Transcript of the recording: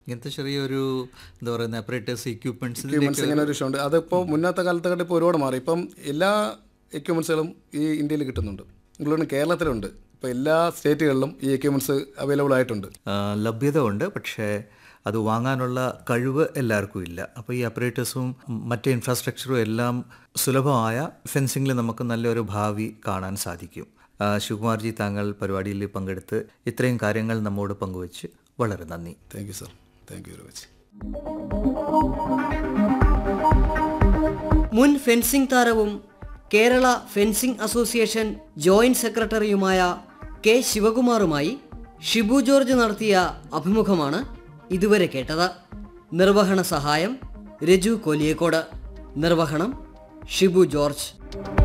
ഇങ്ങനത്തെ ചെറിയൊരു എന്താ പറയുന്ന അപ്പറേറ്റേഴ്സ് എക്യുപ്മെന്റ്സ് ഇക്വിപ്മെന്റ്സ് ഇങ്ങനെ ഒരു ഇഷ്യൂ ഉണ്ട് അതിപ്പോൾ മുന്നത്തെ കാലത്തൊക്കെ ഇപ്പോൾ ഒരുപാട് മാറി ഇപ്പം എല്ലാ എക്യുപ്മെന്റ്സുകളും ഈ ഇന്ത്യയിൽ കിട്ടുന്നുണ്ട് ഇൻക്ലൂഡിങ് കേരളത്തിലുണ്ട് ഇപ്പോൾ എല്ലാ സ്റ്റേറ്റുകളിലും ഈ എക്യുപ്മെന്റ്സ് അവൈലബിൾ ആയിട്ടുണ്ട് ലഭ്യത ഉണ്ട് പക്ഷേ അത് വാങ്ങാനുള്ള കഴിവ് എല്ലാവർക്കും ഇല്ല അപ്പോൾ ഈ അപ്പറേറ്റേഴ്സും മറ്റ് ഇൻഫ്രാസ്ട്രക്ചറും എല്ലാം സുലഭമായ ഫെൻസിങ്ങിൽ നമുക്ക് നല്ലൊരു ഭാവി കാണാൻ സാധിക്കും ആ, ശിവകുമാർജി താങ്കൾ പരിപാടിയിൽ പങ്കെടുത്ത് ഇത്രയും കാര്യങ്ങൾ നമ്മോട് പങ്കുവച്ച് വളരെ നന്ദി thank you sir thank you very much മുൻ ഫെൻസിംഗ് താരവും കേരള ഫെൻസിംഗ് അസോസിയേഷൻ ജോയിന്റ് സെക്രട്ടറിയുമായ കെ ശിവകുമാറുമായി ഷിബു ജോർജ് നടത്തിയ അഭിമുഖമാണ് ഇതുവരെ കേട്ടത് നിർവഹണ സഹായം രജു കോലിയേക്കോട് നിർവഹണം ഷിബു ജോർജ്